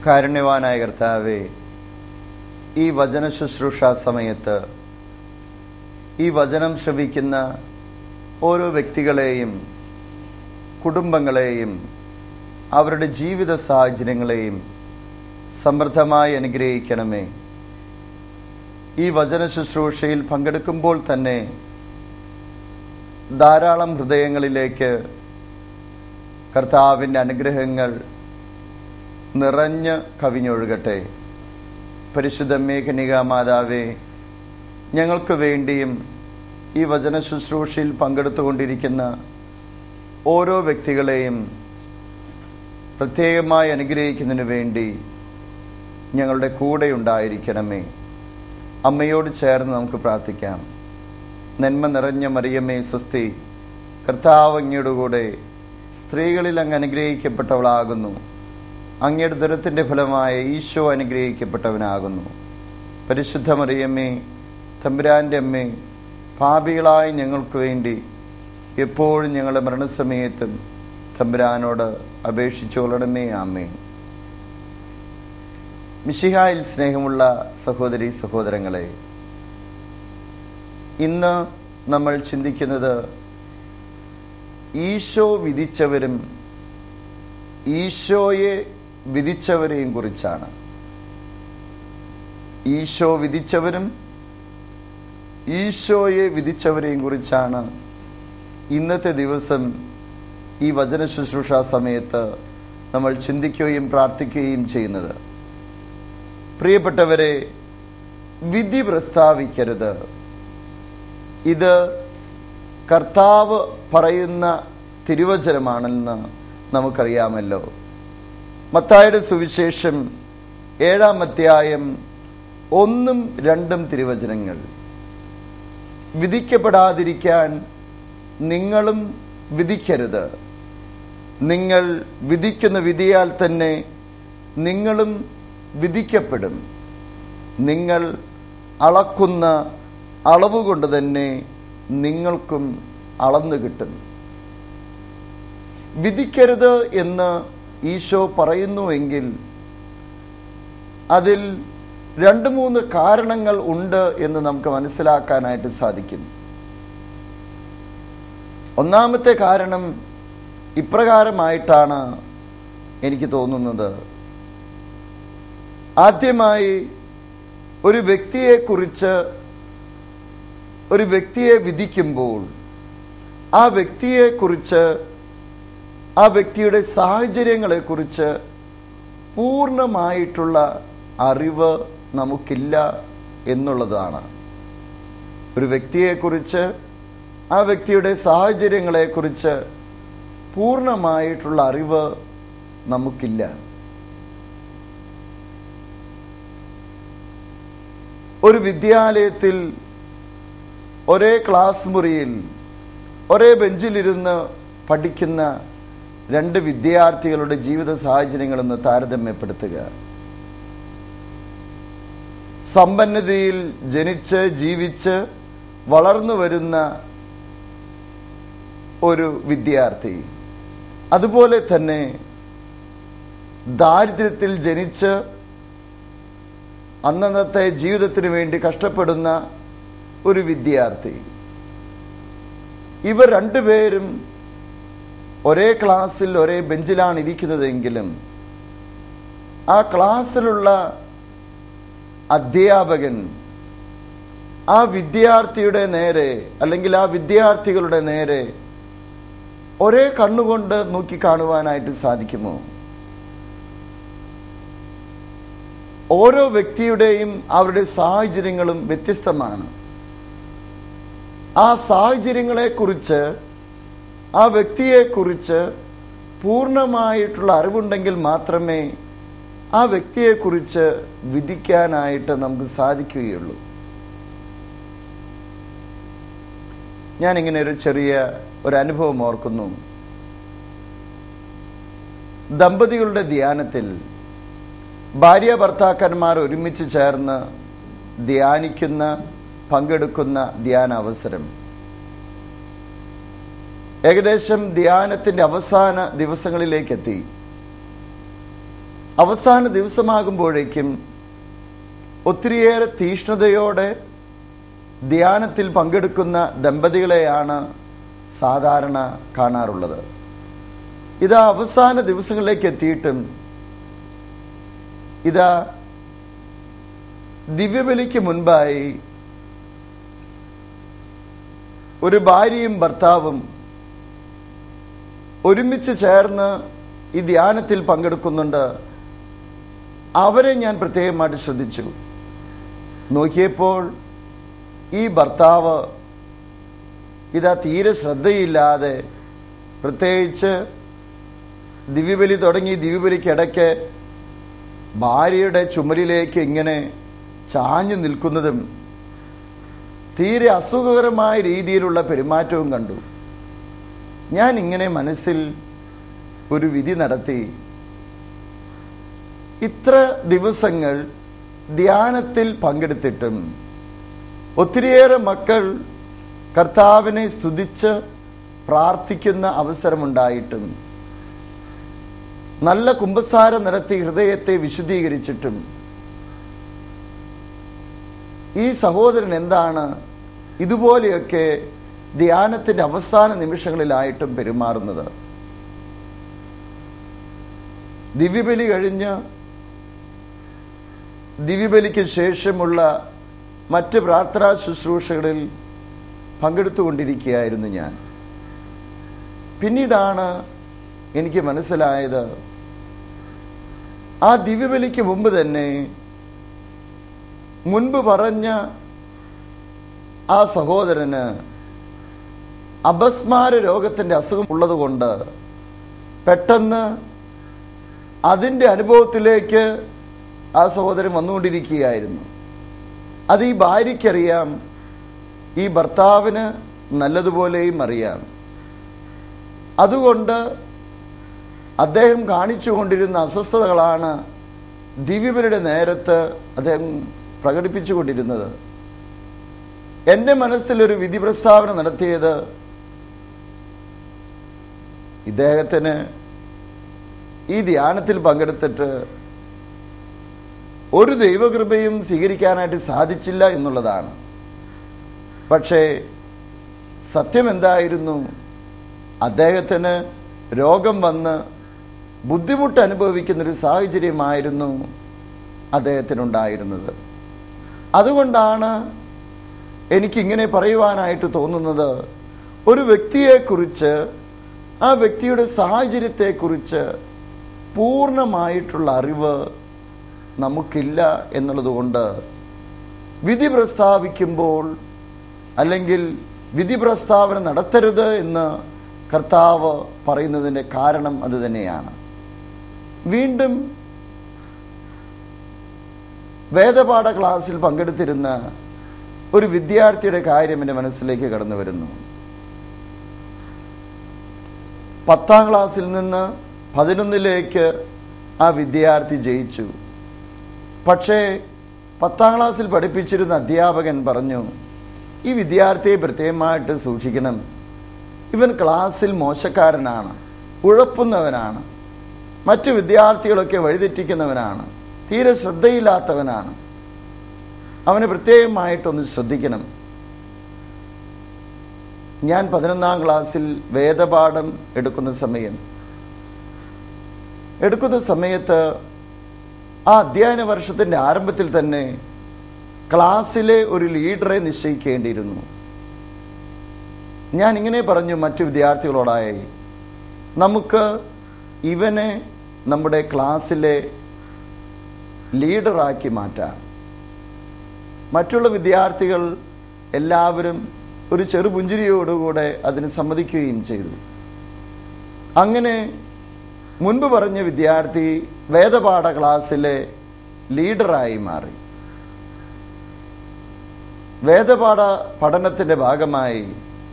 കാരുണ്യവാനായ കർത്താവെ ഈ വചന ശുശ്രൂഷ സമയത്ത് ഈ വചനം ശ്രവിക്കുന്ന ഓരോ വ്യക്തികളെയും കുടുംബങ്ങളെയും അവരുടെ ജീവിത സാഹചര്യങ്ങളെയും സമൃദ്ധമായി അനുഗ്രഹിക്കണമേ ഈ വചന ശുശ്രൂഷയിൽ പങ്കെടുക്കുമ്പോൾ തന്നെ ധാരാളം ഹൃദയങ്ങളിലേക്ക് കർത്താവിൻ്റെ അനുഗ്രഹങ്ങൾ നിറഞ്ഞ് കവിഞ്ഞൊഴുകട്ടെ പരിശുദ്ധ മേഘനിക മാതാവേ ഞങ്ങൾക്ക് വേണ്ടിയും ഈ വചന ശുശ്രൂഷയിൽ പങ്കെടുത്തുകൊണ്ടിരിക്കുന്ന ഓരോ വ്യക്തികളെയും പ്രത്യേകമായി അനുഗ്രഹിക്കുന്നതിന് വേണ്ടി ഞങ്ങളുടെ കൂടെ ഉണ്ടായിരിക്കണമേ അമ്മയോട് ചേർന്ന് നമുക്ക് പ്രാർത്ഥിക്കാം നന്മ നിറഞ്ഞ മറിയമ്മേ സുസ്തി കർത്താവ് അങ്ങയുടെ കൂടെ സ്ത്രീകളിൽ അങ്ങ് അനുഗ്രഹിക്കപ്പെട്ടവളാകുന്നു അങ്ങയുടെ ദുരത്തിൻ്റെ ഫലമായ ഈശോ അനുഗ്രഹിക്കപ്പെട്ടവനാകുന്നു പരിശുദ്ധ മറിയമ്മേ തമ്പുരാൻ്റെ അമ്മേ പാപികളായ ഞങ്ങൾക്ക് വേണ്ടി എപ്പോഴും ഞങ്ങളുടെ മരണസമയത്തും തമ്പുരാനോട് അപേക്ഷിച്ചോളണമേ ആമേ മിഷിഹായിൽ സ്നേഹമുള്ള സഹോദരി സഹോദരങ്ങളെ ഇന്ന് നമ്മൾ ചിന്തിക്കുന്നത് ഈശോ വിധിച്ചവരും ഈശോയെ വിധിച്ചവരെയും കുറിച്ചാണ് ഈശോ വിധിച്ചവരും ഈശോയെ വിധിച്ചവരെയും കുറിച്ചാണ് ഇന്നത്തെ ദിവസം ഈ വചന ശുശ്രൂഷ സമയത്ത് നമ്മൾ ചിന്തിക്കുകയും പ്രാർത്ഥിക്കുകയും ചെയ്യുന്നത് പ്രിയപ്പെട്ടവരെ വിധി പ്രസ്താവിക്കരുത് ഇത് കർത്താവ് പറയുന്ന തിരുവചനമാണെന്ന് നമുക്കറിയാമല്ലോ മത്തായുടെ സുവിശേഷം ഏഴാം അധ്യായം ഒന്നും രണ്ടും തിരുവചനങ്ങൾ വിധിക്കപ്പെടാതിരിക്കാൻ നിങ്ങളും വിധിക്കരുത് നിങ്ങൾ വിധിക്കുന്ന വിധിയാൽ തന്നെ നിങ്ങളും വിധിക്കപ്പെടും നിങ്ങൾ അളക്കുന്ന അളവ് കൊണ്ട് തന്നെ നിങ്ങൾക്കും അളന്നു കിട്ടും വിധിക്കരുത് എന്ന് ഈശോ പറയുന്നുവെങ്കിൽ അതിൽ രണ്ട് മൂന്ന് കാരണങ്ങൾ ഉണ്ട് എന്ന് നമുക്ക് മനസ്സിലാക്കാനായിട്ട് സാധിക്കും ഒന്നാമത്തെ കാരണം ഇപ്രകാരമായിട്ടാണ് എനിക്ക് തോന്നുന്നത് ആദ്യമായി ഒരു വ്യക്തിയെക്കുറിച്ച് ഒരു വ്യക്തിയെ വിധിക്കുമ്പോൾ ആ വ്യക്തിയെക്കുറിച്ച് ആ വ്യക്തിയുടെ സാഹചര്യങ്ങളെക്കുറിച്ച് പൂർണ്ണമായിട്ടുള്ള അറിവ് നമുക്കില്ല എന്നുള്ളതാണ് ഒരു വ്യക്തിയെക്കുറിച്ച് ആ വ്യക്തിയുടെ സാഹചര്യങ്ങളെക്കുറിച്ച് പൂർണ്ണമായിട്ടുള്ള അറിവ് നമുക്കില്ല ഒരു വിദ്യാലയത്തിൽ ഒരേ ക്ലാസ് മുറിയിൽ ഒരേ ബെഞ്ചിലിരുന്ന് പഠിക്കുന്ന രണ്ട് വിദ്യാർത്ഥികളുടെ ജീവിത സാഹചര്യങ്ങളൊന്ന് താരതമ്യപ്പെടുത്തുക സമ്പന്നതയിൽ ജനിച്ച് ജീവിച്ച് വളർന്നു വരുന്ന ഒരു വിദ്യാർത്ഥി അതുപോലെ തന്നെ ദാരിദ്ര്യത്തിൽ ജനിച്ച് അന്നന്നത്തെ ജീവിതത്തിന് വേണ്ടി കഷ്ടപ്പെടുന്ന ഒരു വിദ്യാർത്ഥി ഇവർ രണ്ടുപേരും ഒരേ ക്ലാസ്സിൽ ഒരേ ബെഞ്ചിലാണ് ഇരിക്കുന്നതെങ്കിലും ആ ക്ലാസ്സിലുള്ള അധ്യാപകൻ ആ വിദ്യാർത്ഥിയുടെ നേരെ അല്ലെങ്കിൽ ആ വിദ്യാർത്ഥികളുടെ നേരെ ഒരേ കണ്ണുകൊണ്ട് നോക്കിക്കാണുവാനായിട്ട് സാധിക്കുമോ ഓരോ വ്യക്തിയുടെയും അവരുടെ സാഹചര്യങ്ങളും വ്യത്യസ്തമാണ് ആ സാഹചര്യങ്ങളെക്കുറിച്ച് ആ വ്യക്തിയെക്കുറിച്ച് പൂർണ്ണമായിട്ടുള്ള അറിവുണ്ടെങ്കിൽ മാത്രമേ ആ വ്യക്തിയെക്കുറിച്ച് വിധിക്കാനായിട്ട് നമുക്ക് സാധിക്കുകയുള്ളൂ ഞാനിങ്ങനെ ഒരു ചെറിയ ഒരു അനുഭവം ഓർക്കുന്നു ദമ്പതികളുടെ ധ്യാനത്തിൽ ഭാര്യ ഭർത്താക്കന്മാർ ഒരുമിച്ച് ചേർന്ന് ധ്യാനിക്കുന്ന പങ്കെടുക്കുന്ന ധ്യാന അവസരം ഏകദേശം ധ്യാനത്തിന്റെ അവസാന ദിവസങ്ങളിലേക്ക് എത്തി അവസാന ദിവസമാകുമ്പോഴേക്കും ഒത്തിരിയേറെ തീഷ്ണതയോടെ ധ്യാനത്തിൽ പങ്കെടുക്കുന്ന ദമ്പതികളെയാണ് സാധാരണ കാണാറുള്ളത് ഇതാ അവസാന ദിവസങ്ങളിലേക്ക് എത്തിയിട്ടും ഇതാ ദിവ്യബലിക്ക് മുൻപായി ഒരു ഭാര്യയും ഭർത്താവും ഒരുമിച്ച് ചേർന്ന് ഈ ധ്യാനത്തിൽ പങ്കെടുക്കുന്നുണ്ട് അവരെ ഞാൻ പ്രത്യേകമായിട്ട് ശ്രദ്ധിച്ചു നോക്കിയപ്പോൾ ഈ ഭർത്താവ് ഇതാ തീരെ ശ്രദ്ധയില്ലാതെ പ്രത്യേകിച്ച് ദിവ്യബലി തുടങ്ങി ദിവ്യബലിക്കിടയ്ക്ക് ഭാര്യയുടെ ചുമലിലേക്ക് ഇങ്ങനെ ചാഞ്ഞു നിൽക്കുന്നതും തീരെ അസുഖകരമായ രീതിയിലുള്ള പെരുമാറ്റവും കണ്ടു ഞാൻ ഇങ്ങനെ മനസ്സിൽ ഒരു വിധി നടത്തി ഇത്ര ദിവസങ്ങൾ ധ്യാനത്തിൽ പങ്കെടുത്തിട്ടും ഒത്തിരിയേറെ മക്കൾ കർത്താവിനെ സ്തുതിച്ച് പ്രാർത്ഥിക്കുന്ന അവസരമുണ്ടായിട്ടും നല്ല കുമ്പസാരം നടത്തി ഹൃദയത്തെ വിശുദ്ധീകരിച്ചിട്ടും ഈ സഹോദരൻ എന്താണ് ഇതുപോലെയൊക്കെ ധ്യാനത്തിന്റെ അവസാന നിമിഷങ്ങളിലായിട്ടും പെരുമാറുന്നത് ദിവ്യബലി കഴിഞ്ഞ് ദിവ്യബലിക്ക് ശേഷമുള്ള മറ്റ് പ്രാർത്ഥനാ ശുശ്രൂഷകളിൽ പങ്കെടുത്തുകൊണ്ടിരിക്കുകയായിരുന്നു ഞാൻ പിന്നീടാണ് എനിക്ക് മനസ്സിലായത് ആ ദിവ്യബലിക്ക് മുമ്പ് തന്നെ മുൻപ് പറഞ്ഞ ആ സഹോദരന് അപസ്മാര രോഗത്തിൻ്റെ അസുഖം ഉള്ളതുകൊണ്ട് പെട്ടെന്ന് അതിൻ്റെ അനുഭവത്തിലേക്ക് ആ സഹോദരൻ വന്നുകൊണ്ടിരിക്കുകയായിരുന്നു അത് ഈ ഭാര്യയ്ക്കറിയാം ഈ ഭർത്താവിന് നല്ലതുപോലെയും അറിയാം അതുകൊണ്ട് അദ്ദേഹം കാണിച്ചുകൊണ്ടിരുന്ന അസ്വസ്ഥതകളാണ് ദിവ്യബലിയുടെ നേരത്ത് അദ്ദേഹം പ്രകടിപ്പിച്ചുകൊണ്ടിരുന്നത് എൻ്റെ മനസ്സിലൊരു വിധി പ്രസ്താവന നടത്തിയത് ഇദ്ദേഹത്തിന് ഈ ധ്യാനത്തിൽ പങ്കെടുത്തിട്ട് ഒരു ദൈവകൃപയും സ്വീകരിക്കാനായിട്ട് സാധിച്ചില്ല എന്നുള്ളതാണ് പക്ഷേ സത്യം എന്തായിരുന്നു അദ്ദേഹത്തിന് രോഗം വന്ന് ബുദ്ധിമുട്ട് അനുഭവിക്കുന്നൊരു സാഹചര്യമായിരുന്നു അദ്ദേഹത്തിനുണ്ടായിരുന്നത് അതുകൊണ്ടാണ് എനിക്കിങ്ങനെ പറയുവാനായിട്ട് തോന്നുന്നത് ഒരു വ്യക്തിയെക്കുറിച്ച് ആ വ്യക്തിയുടെ സാഹചര്യത്തെക്കുറിച്ച് പൂർണ്ണമായിട്ടുള്ള അറിവ് നമുക്കില്ല എന്നുള്ളതുകൊണ്ട് വിധി പ്രസ്താവിക്കുമ്പോൾ അല്ലെങ്കിൽ വിധി പ്രസ്താവന നടത്തരുത് എന്ന് കർത്താവ് പറയുന്നതിൻ്റെ കാരണം അത് തന്നെയാണ് വീണ്ടും വേദപാഠ ക്ലാസ്സിൽ പങ്കെടുത്തിരുന്ന ഒരു വിദ്യാർത്ഥിയുടെ കാര്യം എൻ്റെ മനസ്സിലേക്ക് കടന്നു വരുന്നു പത്താം ക്ലാസ്സിൽ നിന്ന് പതിനൊന്നിലേക്ക് ആ വിദ്യാർത്ഥി ജയിച്ചു പക്ഷേ പത്താം ക്ലാസ്സിൽ പഠിപ്പിച്ചിരുന്ന അധ്യാപകൻ പറഞ്ഞു ഈ വിദ്യാർത്ഥിയെ പ്രത്യേകമായിട്ട് സൂക്ഷിക്കണം ഇവൻ ക്ലാസ്സിൽ മോശക്കാരനാണ് ഉഴപ്പുന്നവനാണ് മറ്റു വിദ്യാർത്ഥികളൊക്കെ വഴിതെറ്റിക്കുന്നവനാണ് തീരെ ശ്രദ്ധയില്ലാത്തവനാണ് അവന് പ്രത്യേകമായിട്ടൊന്ന് ശ്രദ്ധിക്കണം ഞാൻ പതിനൊന്നാം ക്ലാസ്സിൽ വേദപാഠം എടുക്കുന്ന സമയം എടുക്കുന്ന സമയത്ത് ആ അധ്യയന വർഷത്തിൻ്റെ ആരംഭത്തിൽ തന്നെ ക്ലാസ്സിലെ ഒരു ലീഡറെ നിശ്ചയിക്കേണ്ടിയിരുന്നു ഞാൻ ഇങ്ങനെ പറഞ്ഞു മറ്റു വിദ്യാർത്ഥികളോടായി നമുക്ക് ഇവനെ നമ്മുടെ ക്ലാസ്സിലെ ലീഡറാക്കി മാറ്റാം മറ്റുള്ള വിദ്യാർത്ഥികൾ എല്ലാവരും ഒരു ചെറുപുഞ്ചിരിയോടുകൂടെ അതിന് സമ്മതിക്കുകയും ചെയ്തു അങ്ങനെ മുൻപ് പറഞ്ഞ വിദ്യാർത്ഥി വേദപാഠ ക്ലാസ്സിലെ ലീഡറായി മാറി വേദപാഠ പഠനത്തിൻ്റെ ഭാഗമായി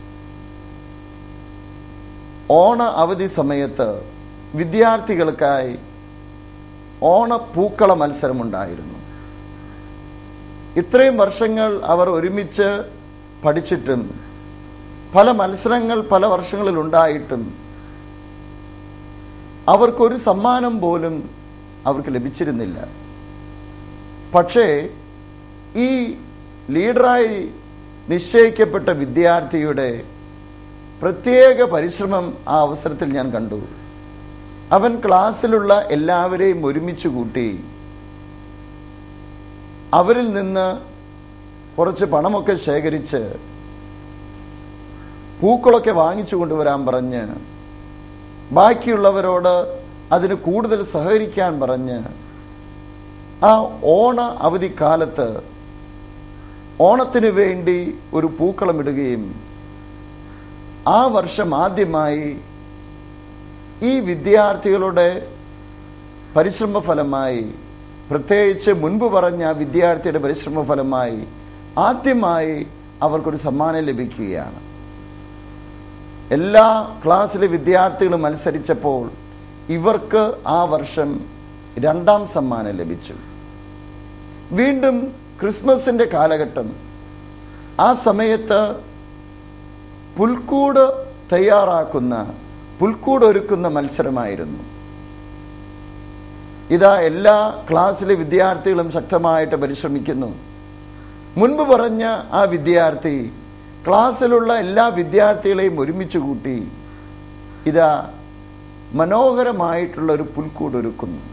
ഓണ അവധി സമയത്ത് വിദ്യാർത്ഥികൾക്കായി ഓണപ്പൂക്കള മത്സരമുണ്ടായിരുന്നു ഇത്രയും വർഷങ്ങൾ അവർ ഒരുമിച്ച് പഠിച്ചിട്ടും പല മത്സരങ്ങൾ പല വർഷങ്ങളിൽ ഉണ്ടായിട്ടും അവർക്കൊരു സമ്മാനം പോലും അവർക്ക് ലഭിച്ചിരുന്നില്ല പക്ഷേ ഈ ലീഡറായി നിശ്ചയിക്കപ്പെട്ട വിദ്യാർത്ഥിയുടെ പ്രത്യേക പരിശ്രമം ആ അവസരത്തിൽ ഞാൻ കണ്ടു അവൻ ക്ലാസ്സിലുള്ള എല്ലാവരെയും ഒരുമിച്ച് കൂട്ടി അവരിൽ നിന്ന് കുറച്ച് പണമൊക്കെ ശേഖരിച്ച് പൂക്കളൊക്കെ വാങ്ങിച്ചു കൊണ്ടുവരാൻ പറഞ്ഞ് ബാക്കിയുള്ളവരോട് അതിന് കൂടുതൽ സഹകരിക്കാൻ പറഞ്ഞ് ആ ഓണ അവധിക്കാലത്ത് ഓണത്തിന് വേണ്ടി ഒരു പൂക്കളമിടുകയും ആ വർഷം ആദ്യമായി ഈ വിദ്യാർത്ഥികളുടെ പരിശ്രമ ഫലമായി പ്രത്യേകിച്ച് മുൻപ് പറഞ്ഞ ആ വിദ്യാർത്ഥിയുടെ പരിശ്രമ ഫലമായി ആദ്യമായി അവർക്കൊരു സമ്മാനം ലഭിക്കുകയാണ് എല്ലാ ക്ലാസ്സിലെ വിദ്യാർത്ഥികളും മത്സരിച്ചപ്പോൾ ഇവർക്ക് ആ വർഷം രണ്ടാം സമ്മാനം ലഭിച്ചു വീണ്ടും ക്രിസ്മസിന്റെ കാലഘട്ടം ആ സമയത്ത് പുൽക്കൂട് തയ്യാറാക്കുന്ന പുൽക്കൂട് ഒരുക്കുന്ന മത്സരമായിരുന്നു ഇതാ എല്ലാ ക്ലാസ്സിലെ വിദ്യാർത്ഥികളും ശക്തമായിട്ട് പരിശ്രമിക്കുന്നു മുൻപ് പറഞ്ഞ ആ വിദ്യാർത്ഥി ക്ലാസ്സിലുള്ള എല്ലാ വിദ്യാർത്ഥികളെയും ഒരുമിച്ച് കൂട്ടി ഇതാ മനോഹരമായിട്ടുള്ള ഒരു പുൽക്കൂട് ഒരുക്കുന്നു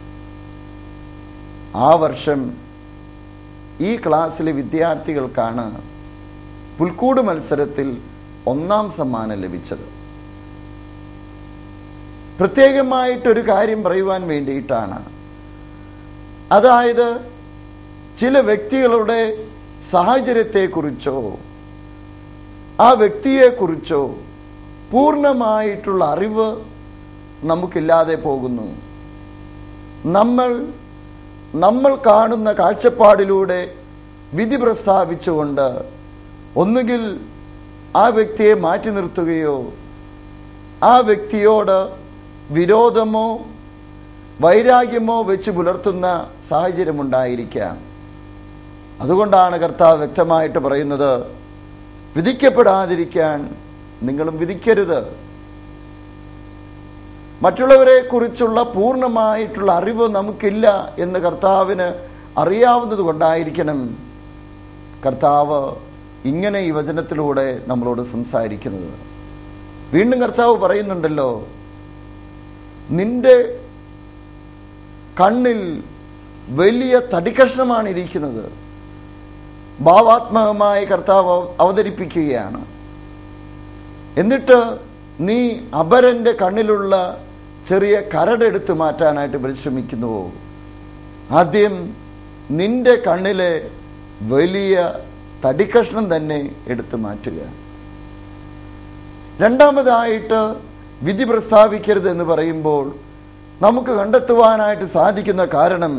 ആ വർഷം ഈ ക്ലാസ്സിലെ വിദ്യാർത്ഥികൾക്കാണ് പുൽക്കൂട് മത്സരത്തിൽ ഒന്നാം സമ്മാനം ലഭിച്ചത് പ്രത്യേകമായിട്ടൊരു കാര്യം പറയുവാൻ വേണ്ടിയിട്ടാണ് അതായത് ചില വ്യക്തികളുടെ സാഹചര്യത്തെക്കുറിച്ചോ ആ വ്യക്തിയെക്കുറിച്ചോ പൂർണ്ണമായിട്ടുള്ള അറിവ് നമുക്കില്ലാതെ പോകുന്നു നമ്മൾ നമ്മൾ കാണുന്ന കാഴ്ചപ്പാടിലൂടെ വിധി പ്രസ്താവിച്ചുകൊണ്ട് ഒന്നുകിൽ ആ വ്യക്തിയെ മാറ്റി നിർത്തുകയോ ആ വ്യക്തിയോട് വിരോധമോ വൈരാഗ്യമോ വെച്ച് പുലർത്തുന്ന സാഹചര്യമുണ്ടായിരിക്കാം അതുകൊണ്ടാണ് കർത്താവ് വ്യക്തമായിട്ട് പറയുന്നത് വിധിക്കപ്പെടാതിരിക്കാൻ നിങ്ങളും വിധിക്കരുത് മറ്റുള്ളവരെ കുറിച്ചുള്ള പൂർണ്ണമായിട്ടുള്ള അറിവ് നമുക്കില്ല എന്ന് കർത്താവിന് അറിയാവുന്നത് കൊണ്ടായിരിക്കണം കർത്താവ് ഇങ്ങനെ ഈ വചനത്തിലൂടെ നമ്മളോട് സംസാരിക്കുന്നത് വീണ്ടും കർത്താവ് പറയുന്നുണ്ടല്ലോ നിന്റെ കണ്ണിൽ വലിയ തടിക്കഷ്ണമാണ് ഇരിക്കുന്നത് ഭാവാത്മകമായി കർത്താവ് അവതരിപ്പിക്കുകയാണ് എന്നിട്ട് നീ അപരന്റെ കണ്ണിലുള്ള ചെറിയ കരടെടുത്ത് മാറ്റാനായിട്ട് പരിശ്രമിക്കുന്നുവോ ആദ്യം നിന്റെ കണ്ണിലെ വലിയ തടിക്കഷ്ണം തന്നെ എടുത്തു മാറ്റുക രണ്ടാമതായിട്ട് വിധി പ്രസ്താവിക്കരുത് എന്ന് പറയുമ്പോൾ നമുക്ക് കണ്ടെത്തുവാനായിട്ട് സാധിക്കുന്ന കാരണം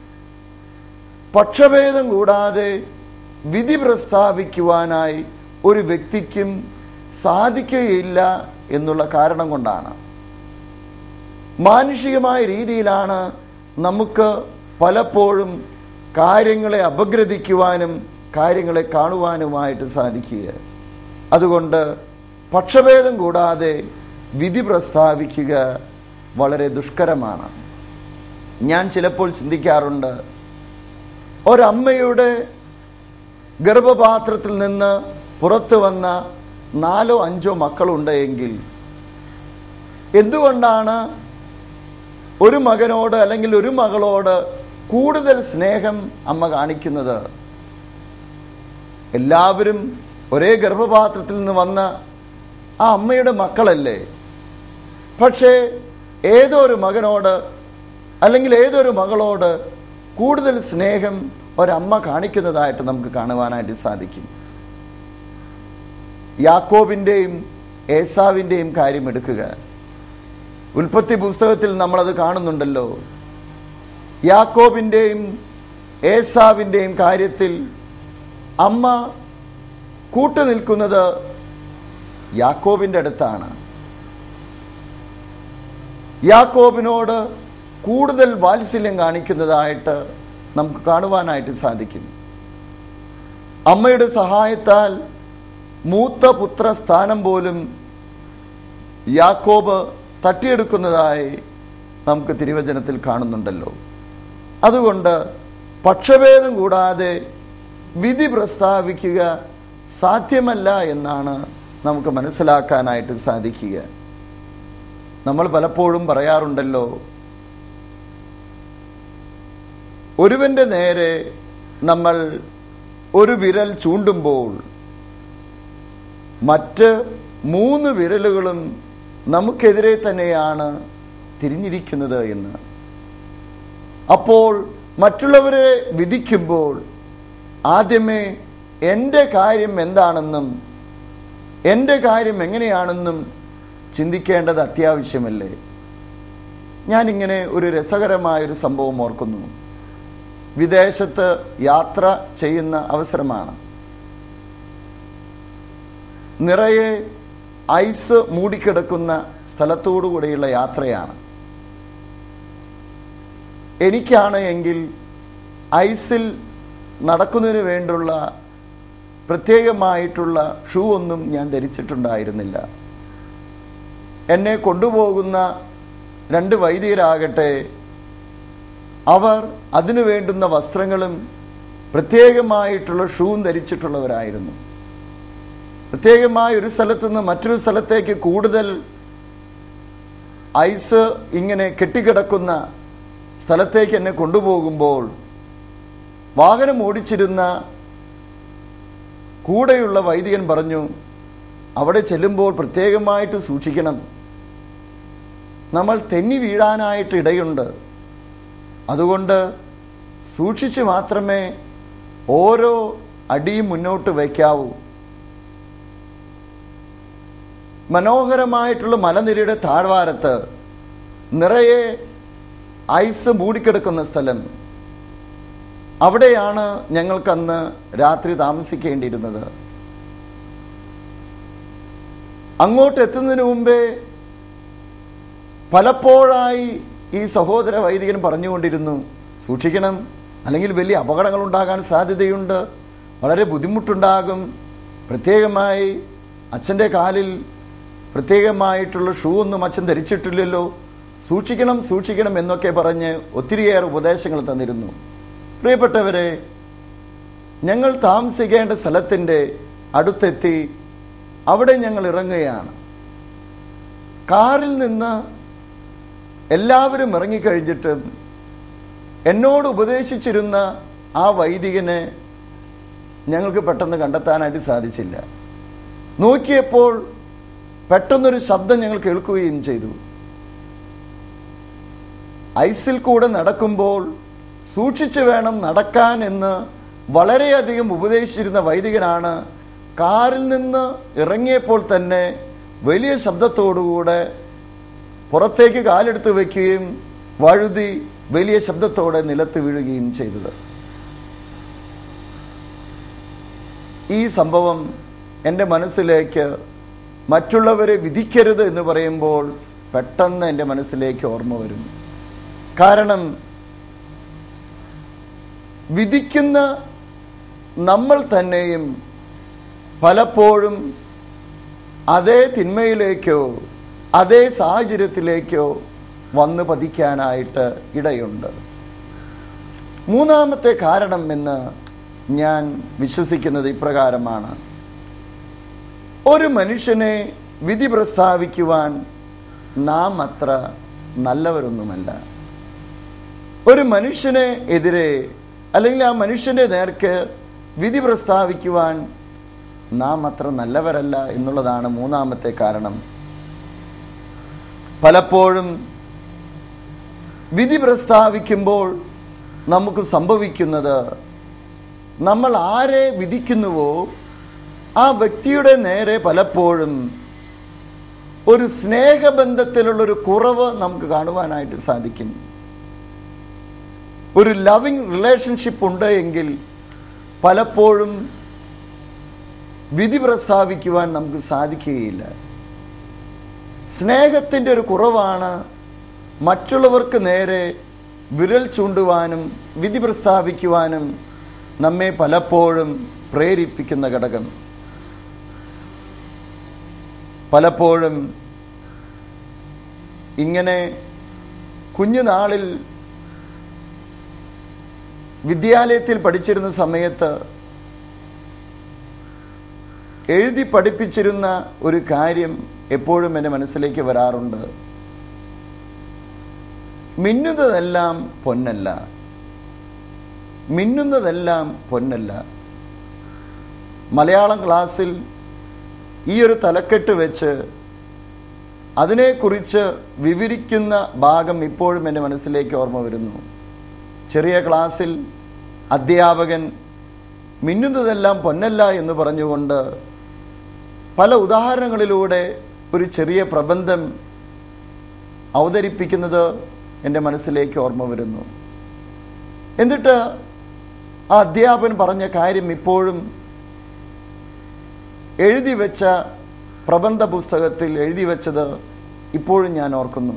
പക്ഷഭേദം കൂടാതെ വിധി പ്രസ്താവിക്കുവാനായി ഒരു വ്യക്തിക്കും സാധിക്കുകയില്ല എന്നുള്ള കാരണം കൊണ്ടാണ് മാനുഷികമായ രീതിയിലാണ് നമുക്ക് പലപ്പോഴും കാര്യങ്ങളെ അപഗ്രഥിക്കുവാനും കാര്യങ്ങളെ കാണുവാനുമായിട്ട് സാധിക്കുക അതുകൊണ്ട് പക്ഷഭേദം കൂടാതെ വിധി പ്രസ്താവിക്കുക വളരെ ദുഷ്കരമാണ് ഞാൻ ചിലപ്പോൾ ചിന്തിക്കാറുണ്ട് ഒരമ്മയുടെ ഗർഭപാത്രത്തിൽ നിന്ന് പുറത്തു വന്ന നാലോ അഞ്ചോ മക്കളുണ്ട് എങ്കിൽ എന്തുകൊണ്ടാണ് ഒരു മകനോട് അല്ലെങ്കിൽ ഒരു മകളോട് കൂടുതൽ സ്നേഹം അമ്മ കാണിക്കുന്നത് എല്ലാവരും ഒരേ ഗർഭപാത്രത്തിൽ നിന്ന് വന്ന ആ അമ്മയുടെ മക്കളല്ലേ പക്ഷേ ഏതോ ഒരു മകനോട് അല്ലെങ്കിൽ ഏതൊരു മകളോട് കൂടുതൽ സ്നേഹം ഒരമ്മ കാണിക്കുന്നതായിട്ട് നമുക്ക് കാണുവാനായിട്ട് സാധിക്കും യാക്കോബിൻ്റെയും ഏസാവിൻ്റെയും കാര്യം എടുക്കുക ഉൽപ്പത്തി പുസ്തകത്തിൽ നമ്മളത് കാണുന്നുണ്ടല്ലോ യാക്കോബിൻ്റെയും ഏസാവിൻ്റെയും കാര്യത്തിൽ അമ്മ കൂട്ടുനിൽക്കുന്നത് യാക്കോബിൻ്റെ അടുത്താണ് യാക്കോബിനോട് കൂടുതൽ വാത്സല്യം കാണിക്കുന്നതായിട്ട് നമുക്ക് കാണുവാനായിട്ട് സാധിക്കും അമ്മയുടെ സഹായത്താൽ മൂത്ത പുത്ര സ്ഥാനം പോലും യാക്കോബ് തട്ടിയെടുക്കുന്നതായി നമുക്ക് തിരുവചനത്തിൽ കാണുന്നുണ്ടല്ലോ അതുകൊണ്ട് പക്ഷഭേദം കൂടാതെ വിധി പ്രസ്താവിക്കുക സാധ്യമല്ല എന്നാണ് നമുക്ക് മനസ്സിലാക്കാനായിട്ട് സാധിക്കുക നമ്മൾ പലപ്പോഴും പറയാറുണ്ടല്ലോ ഒരുവന്റെ നേരെ നമ്മൾ ഒരു വിരൽ ചൂണ്ടുമ്പോൾ മറ്റ് മൂന്ന് വിരലുകളും നമുക്കെതിരെ തന്നെയാണ് തിരിഞ്ഞിരിക്കുന്നത് എന്ന് അപ്പോൾ മറ്റുള്ളവരെ വിധിക്കുമ്പോൾ ആദ്യമേ എൻ്റെ കാര്യം എന്താണെന്നും എൻ്റെ കാര്യം എങ്ങനെയാണെന്നും ചിന്തിക്കേണ്ടത് അത്യാവശ്യമല്ലേ ഞാനിങ്ങനെ ഒരു രസകരമായൊരു സംഭവം ഓർക്കുന്നു വിദേശത്ത് യാത്ര ചെയ്യുന്ന അവസരമാണ് നിറയെ ഐസ് മൂടിക്കിടക്കുന്ന സ്ഥലത്തോടുകൂടെയുള്ള യാത്രയാണ് എനിക്കാണ് എങ്കിൽ ഐസിൽ നടക്കുന്നതിന് വേണ്ടുള്ള പ്രത്യേകമായിട്ടുള്ള ഷൂ ഒന്നും ഞാൻ ധരിച്ചിട്ടുണ്ടായിരുന്നില്ല എന്നെ കൊണ്ടുപോകുന്ന രണ്ട് വൈദികരാകട്ടെ അവർ അതിനു വേണ്ടുന്ന വസ്ത്രങ്ങളും പ്രത്യേകമായിട്ടുള്ള ഷൂവും ധരിച്ചിട്ടുള്ളവരായിരുന്നു പ്രത്യേകമായ ഒരു സ്ഥലത്ത് നിന്ന് മറ്റൊരു സ്ഥലത്തേക്ക് കൂടുതൽ ഐസ് ഇങ്ങനെ കെട്ടിക്കിടക്കുന്ന സ്ഥലത്തേക്ക് എന്നെ കൊണ്ടുപോകുമ്പോൾ വാഹനം ഓടിച്ചിരുന്ന കൂടെയുള്ള വൈദികൻ പറഞ്ഞു അവിടെ ചെല്ലുമ്പോൾ പ്രത്യേകമായിട്ട് സൂക്ഷിക്കണം നമ്മൾ തെന്നി വീഴാനായിട്ട് ഇടയുണ്ട് അതുകൊണ്ട് സൂക്ഷിച്ച് മാത്രമേ ഓരോ അടിയും മുന്നോട്ട് വയ്ക്കാവൂ മനോഹരമായിട്ടുള്ള മലനിരയുടെ താഴ്വാരത്ത് നിറയെ ഐസ് മൂടിക്കിടക്കുന്ന സ്ഥലം അവിടെയാണ് ഞങ്ങൾക്കന്ന് രാത്രി താമസിക്കേണ്ടിയിരുന്നത് അങ്ങോട്ട് എത്തുന്നതിന് മുമ്പേ പലപ്പോഴായി ഈ സഹോദര വൈദികൻ പറഞ്ഞുകൊണ്ടിരുന്നു സൂക്ഷിക്കണം അല്ലെങ്കിൽ വലിയ അപകടങ്ങൾ ഉണ്ടാകാൻ സാധ്യതയുണ്ട് വളരെ ബുദ്ധിമുട്ടുണ്ടാകും പ്രത്യേകമായി അച്ഛൻ്റെ കാലിൽ പ്രത്യേകമായിട്ടുള്ള ഷൂ ഒന്നും അച്ഛൻ ധരിച്ചിട്ടില്ലല്ലോ സൂക്ഷിക്കണം സൂക്ഷിക്കണം എന്നൊക്കെ പറഞ്ഞ് ഒത്തിരിയേറെ ഉപദേശങ്ങൾ തന്നിരുന്നു പ്രിയപ്പെട്ടവരെ ഞങ്ങൾ താമസിക്കേണ്ട സ്ഥലത്തിൻ്റെ അടുത്തെത്തി അവിടെ ഞങ്ങൾ ഇറങ്ങുകയാണ് കാറിൽ നിന്ന് എല്ലാവരും ഇറങ്ങിക്കഴിഞ്ഞിട്ടും എന്നോട് ഉപദേശിച്ചിരുന്ന ആ വൈദികനെ ഞങ്ങൾക്ക് പെട്ടെന്ന് കണ്ടെത്താനായിട്ട് സാധിച്ചില്ല നോക്കിയപ്പോൾ പെട്ടെന്നൊരു ശബ്ദം ഞങ്ങൾ കേൾക്കുകയും ചെയ്തു ഐസിൽ കൂടെ നടക്കുമ്പോൾ സൂക്ഷിച്ചു വേണം നടക്കാൻ എന്ന് വളരെയധികം ഉപദേശിച്ചിരുന്ന വൈദികനാണ് കാറിൽ നിന്ന് ഇറങ്ങിയപ്പോൾ തന്നെ വലിയ ശബ്ദത്തോടുകൂടെ പുറത്തേക്ക് കാലെടുത്ത് വയ്ക്കുകയും വഴുതി വലിയ ശബ്ദത്തോടെ നിലത്ത് വീഴുകയും ചെയ്തത് ഈ സംഭവം എൻ്റെ മനസ്സിലേക്ക് മറ്റുള്ളവരെ വിധിക്കരുത് എന്ന് പറയുമ്പോൾ പെട്ടെന്ന് എൻ്റെ മനസ്സിലേക്ക് ഓർമ്മ വരുന്നു കാരണം വിധിക്കുന്ന നമ്മൾ തന്നെയും പലപ്പോഴും അതേ തിന്മയിലേക്കോ അതേ സാഹചര്യത്തിലേക്കോ വന്ന് പതിക്കാനായിട്ട് ഇടയുണ്ട് മൂന്നാമത്തെ കാരണം എന്ന് ഞാൻ വിശ്വസിക്കുന്നത് ഇപ്രകാരമാണ് ഒരു മനുഷ്യനെ വിധി പ്രസ്താവിക്കുവാൻ നാം അത്ര നല്ലവരൊന്നുമല്ല ഒരു മനുഷ്യനെ എതിരെ അല്ലെങ്കിൽ ആ മനുഷ്യന്റെ നേർക്ക് വിധി പ്രസ്താവിക്കുവാൻ നാം അത്ര നല്ലവരല്ല എന്നുള്ളതാണ് മൂന്നാമത്തെ കാരണം പലപ്പോഴും വിധി പ്രസ്താവിക്കുമ്പോൾ നമുക്ക് സംഭവിക്കുന്നത് നമ്മൾ ആരെ വിധിക്കുന്നുവോ ആ വ്യക്തിയുടെ നേരെ പലപ്പോഴും ഒരു സ്നേഹബന്ധത്തിലുള്ളൊരു കുറവ് നമുക്ക് കാണുവാനായിട്ട് സാധിക്കും ഒരു ലവിങ് റിലേഷൻഷിപ്പ് ഉണ്ട് എങ്കിൽ പലപ്പോഴും വിധി പ്രസ്താവിക്കുവാൻ നമുക്ക് സാധിക്കുകയില്ല സ്നേഹത്തിൻ്റെ ഒരു കുറവാണ് മറ്റുള്ളവർക്ക് നേരെ വിരൽ ചൂണ്ടുവാനും വിധി പ്രസ്താവിക്കുവാനും നമ്മെ പലപ്പോഴും പ്രേരിപ്പിക്കുന്ന ഘടകം പലപ്പോഴും ഇങ്ങനെ കുഞ്ഞുനാളിൽ വിദ്യാലയത്തിൽ പഠിച്ചിരുന്ന സമയത്ത് എഴുതി പഠിപ്പിച്ചിരുന്ന ഒരു കാര്യം എപ്പോഴും എൻ്റെ മനസ്സിലേക്ക് വരാറുണ്ട് മിന്നുന്നതെല്ലാം പൊന്നല്ല മിന്നുന്നതെല്ലാം പൊന്നല്ല മലയാളം ക്ലാസ്സിൽ ഈ ഒരു തലക്കെട്ട് വെച്ച് അതിനെക്കുറിച്ച് വിവരിക്കുന്ന ഭാഗം ഇപ്പോഴും എൻ്റെ മനസ്സിലേക്ക് ഓർമ്മ വരുന്നു ചെറിയ ക്ലാസ്സിൽ അധ്യാപകൻ മിന്നുന്നതെല്ലാം പൊന്നല്ല എന്ന് പറഞ്ഞുകൊണ്ട് പല ഉദാഹരണങ്ങളിലൂടെ ഒരു ചെറിയ പ്രബന്ധം അവതരിപ്പിക്കുന്നത് എൻ്റെ മനസ്സിലേക്ക് ഓർമ്മ വരുന്നു എന്നിട്ട് ആ അധ്യാപൻ പറഞ്ഞ കാര്യം ഇപ്പോഴും എഴുതി വെച്ച പ്രബന്ധ പുസ്തകത്തിൽ എഴുതി വെച്ചത് ഇപ്പോഴും ഞാൻ ഓർക്കുന്നു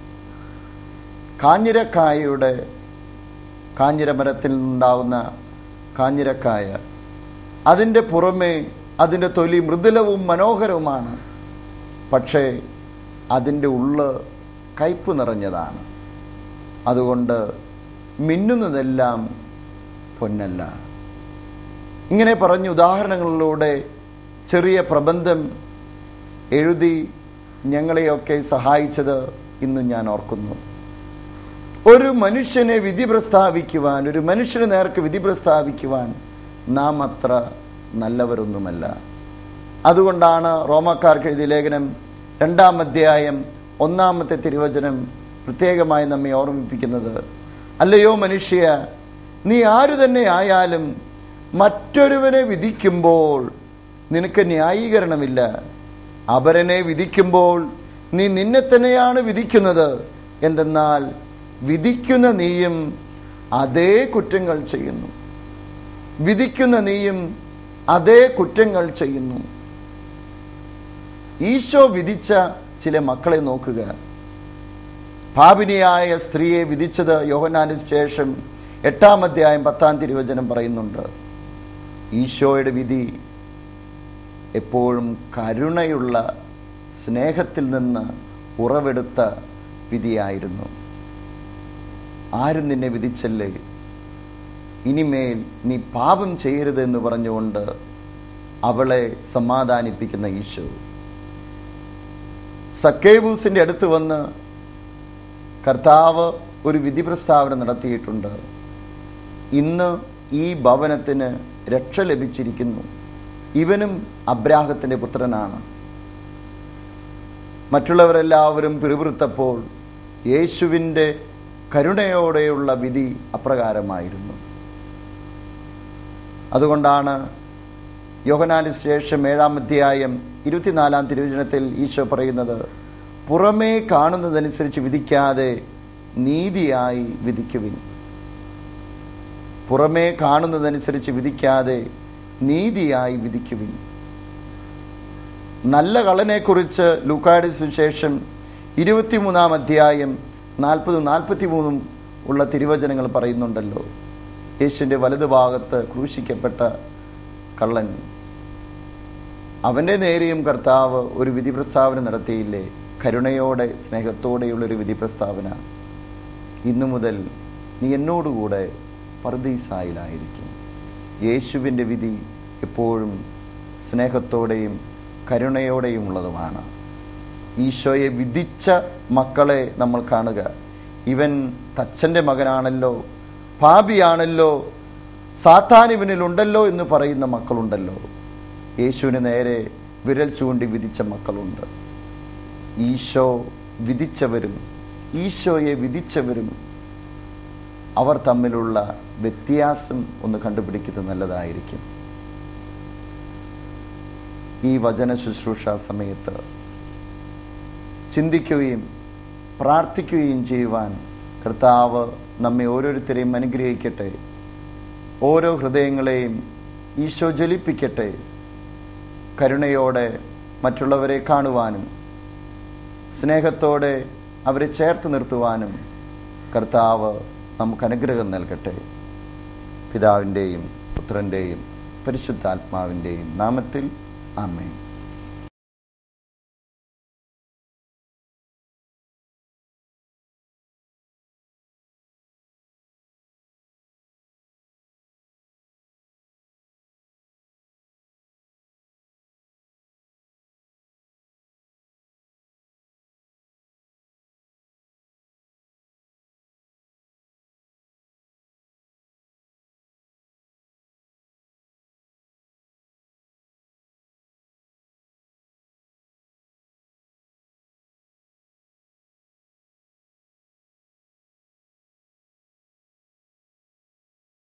കാഞ്ഞിരക്കായയുടെ കാഞ്ഞിര മരത്തിൽ നിന്നുണ്ടാവുന്ന കാഞ്ഞിരക്കായ അതിൻ്റെ പുറമേ അതിൻ്റെ തൊലി മൃദുലവും മനോഹരവുമാണ് പക്ഷേ അതിൻ്റെ ഉള്ള് കയ്പ് നിറഞ്ഞതാണ് അതുകൊണ്ട് മിന്നുന്നതെല്ലാം പൊന്നല്ല ഇങ്ങനെ പറഞ്ഞ ഉദാഹരണങ്ങളിലൂടെ ചെറിയ പ്രബന്ധം എഴുതി ഞങ്ങളെയൊക്കെ സഹായിച്ചത് ഇന്ന് ഞാൻ ഓർക്കുന്നു ഒരു മനുഷ്യനെ വിധി പ്രസ്താവിക്കുവാൻ ഒരു മനുഷ്യന് നേർക്ക് വിധി പ്രസ്താവിക്കുവാൻ നാം അത്ര നല്ലവരൊന്നുമല്ല അതുകൊണ്ടാണ് റോമക്കാർക്ക് എഴുതിയ ലേഖനം രണ്ടാം അധ്യായം ഒന്നാമത്തെ തിരുവചനം പ്രത്യേകമായി നമ്മെ ഓർമ്മിപ്പിക്കുന്നത് അല്ലയോ മനുഷ്യ നീ ആരു തന്നെ ആയാലും മറ്റൊരുവനെ വിധിക്കുമ്പോൾ നിനക്ക് ന്യായീകരണമില്ല അപരനെ വിധിക്കുമ്പോൾ നീ നിന്നെ തന്നെയാണ് വിധിക്കുന്നത് എന്തെന്നാൽ വിധിക്കുന്ന നീയും അതേ കുറ്റങ്ങൾ ചെയ്യുന്നു വിധിക്കുന്ന നീയും അതേ കുറ്റങ്ങൾ ചെയ്യുന്നു ഈശോ വിധിച്ച ചില മക്കളെ നോക്കുക പാപിനിയായ സ്ത്രീയെ വിധിച്ചത് യോഹനാന് ശേഷം എട്ടാം അധ്യായം പത്താം തിരുവചനം പറയുന്നുണ്ട് ഈശോയുടെ വിധി എപ്പോഴും കരുണയുള്ള സ്നേഹത്തിൽ നിന്ന് ഉറവെടുത്ത വിധിയായിരുന്നു ആരും നിന്നെ വിധിച്ചല്ലേ ഇനിമേൽ നീ പാപം ചെയ്യരുത് എന്ന് പറഞ്ഞുകൊണ്ട് അവളെ സമാധാനിപ്പിക്കുന്ന ഈശോ സക്കേബൂസിന്റെ അടുത്ത് വന്ന് കർത്താവ് ഒരു വിധി പ്രസ്താവന നടത്തിയിട്ടുണ്ട് ഇന്ന് ഈ ഭവനത്തിന് രക്ഷ ലഭിച്ചിരിക്കുന്നു ഇവനും അബ്രാഹത്തിന്റെ പുത്രനാണ് മറ്റുള്ളവരെല്ലാവരും പിറുപിറുത്തപ്പോൾ യേശുവിൻ്റെ കരുണയോടെയുള്ള വിധി അപ്രകാരമായിരുന്നു അതുകൊണ്ടാണ് യോഹനാന് ശേഷം ഏഴാം അധ്യായം ഇരുപത്തിനാലാം തിരുവചനത്തിൽ ഈശോ പറയുന്നത് പുറമേ കാണുന്നതനുസരിച്ച് വിധിക്കാതെ നീതിയായി വിധിക്കുവിൻ പുറമേ കാണുന്നതനുസരിച്ച് വിധിക്കാതെ നീതിയായി വിധിക്കുവിൻ നല്ല കളനെക്കുറിച്ച് ലൂക്കായുടെ സുശേഷം ഇരുപത്തിമൂന്നാം അധ്യായം നാൽപ്പതും നാൽപ്പത്തി മൂന്നും ഉള്ള തിരുവചനങ്ങൾ പറയുന്നുണ്ടല്ലോ യേശുവിൻ്റെ വലതുഭാഗത്ത് ക്രൂശിക്കപ്പെട്ട കള്ളൻ അവൻ്റെ നേരെയും കർത്താവ് ഒരു വിധി പ്രസ്താവന നടത്തിയില്ലേ കരുണയോടെ സ്നേഹത്തോടെയുള്ളൊരു വിധി പ്രസ്താവന ഇന്നു മുതൽ നീ എന്നോടുകൂടെ പർദീസായിലായിരിക്കും യേശുവിൻ്റെ വിധി എപ്പോഴും സ്നേഹത്തോടെയും കരുണയോടെയും ഉള്ളതുമാണ് ഈശോയെ വിധിച്ച മക്കളെ നമ്മൾ കാണുക ഇവൻ തച്ചൻ്റെ മകനാണല്ലോ പാപിയാണല്ലോ സാത്താൻ ഇവനിലുണ്ടല്ലോ എന്ന് പറയുന്ന മക്കളുണ്ടല്ലോ യേശുവിന് നേരെ വിരൽ ചൂണ്ടി വിധിച്ച മക്കളുണ്ട് ഈശോ വിധിച്ചവരും ഈശോയെ വിധിച്ചവരും അവർ തമ്മിലുള്ള വ്യത്യാസം ഒന്ന് കണ്ടുപിടിക്കുന്നത് നല്ലതായിരിക്കും ഈ വചന ശുശ്രൂഷ സമയത്ത് ചിന്തിക്കുകയും പ്രാർത്ഥിക്കുകയും ചെയ്യുവാൻ കർത്താവ് നമ്മെ ഓരോരുത്തരെയും അനുഗ്രഹിക്കട്ടെ ഓരോ ഹൃദയങ്ങളെയും ഈശോ ജ്വലിപ്പിക്കട്ടെ കരുണയോടെ മറ്റുള്ളവരെ കാണുവാനും സ്നേഹത്തോടെ അവരെ ചേർത്ത് നിർത്തുവാനും കർത്താവ് നമുക്ക് അനുഗ്രഹം നൽകട്ടെ പിതാവിൻ്റെയും പുത്രൻ്റെയും പരിശുദ്ധാത്മാവിൻ്റെയും നാമത്തിൽ ആമേൻ